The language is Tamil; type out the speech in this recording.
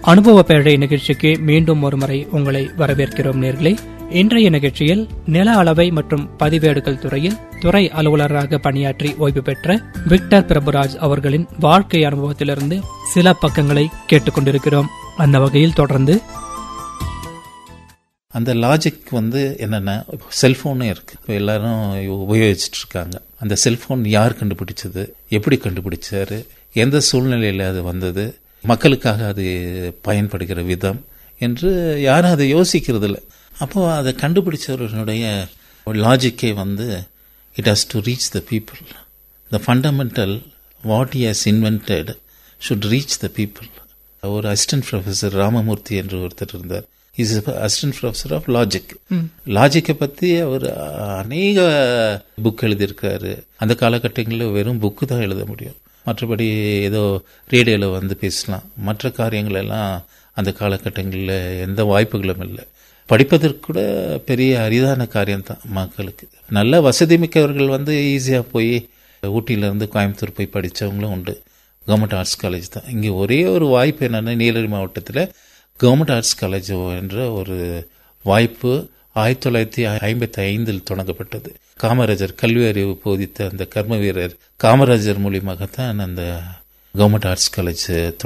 அனுபவ பேழை நிகழ்ச்சிக்கு மீண்டும் ஒருமுறை உங்களை வரவேற்கிறோம் நேர்களே இன்றைய நிகழ்ச்சியில் நில அளவை மற்றும் பதிவேடுகள் துறையில் துறை அலுவலராக பணியாற்றி ஓய்வு பெற்ற விக்டர் பிரபுராஜ் அவர்களின் வாழ்க்கை அனுபவத்திலிருந்து சில பக்கங்களை கேட்டுக்கொண்டிருக்கிறோம் அந்த வகையில் தொடர்ந்து அந்த லாஜிக் வந்து என்னென்னா செல்ஃபோனும் இருக்கு இப்போ எல்லாரும் உபயோகிச்சுட்டு இருக்காங்க அந்த செல்ஃபோன் யார் கண்டுபிடிச்சது எப்படி கண்டுபிடிச்சாரு எந்த சூழ்நிலையில் அது வந்தது மக்களுக்காக அது பயன்படுகிற விதம் என்று யாரும் அதை யோசிக்கிறது இல்லை அப்போ அதை கண்டுபிடிச்சவர்களுடைய லாஜிக்கே வந்து it has to reach the people the fundamental what he has invented should reach the people ஒரு அசிஸ்டன்ட் ப்ரொஃபஸர் ராமமூர்த்தி என்று ஒருத்தர் இருந்தார் is assistant professor of logic லாஜிக்கை பற்றி அவர் அநேக புக் எழுதியிருக்காரு அந்த காலகட்டங்களில் வெறும் புக்கு தான் எழுத முடியும் மற்றபடி ஏதோ ரேடியோவில் வந்து பேசலாம் மற்ற காரியங்கள் எல்லாம் அந்த காலகட்டங்களில் எந்த வாய்ப்புகளும் இல்லை படிப்பதற்கு கூட பெரிய அரிதான காரியம்தான் மக்களுக்கு நல்ல வசதி மிக்கவர்கள் வந்து ஈஸியாக போய் ஊட்டியிலேருந்து கோயம்புத்தூர் போய் படித்தவங்களும் உண்டு கவர்மெண்ட் ஆர்ட்ஸ் காலேஜ் தான் இங்கே ஒரே ஒரு வாய்ப்பு என்னென்னா நீலகிரி மாவட்டத்தில் கவர்மெண்ட் ஆர்ட்ஸ் காலேஜ் என்ற ஒரு வாய்ப்பு ஆயிரத்தி தொள்ளாயிரத்தி ஐம்பத்தி ஐந்தில் தொடங்கப்பட்டது காமராஜர் கல்வி அறிவு போதித்த அந்த கர்ம வீரர் காமராஜர் மூலியமாகத்தான் அந்த கவர்மெண்ட் ஆர்ட்ஸ் காலேஜ்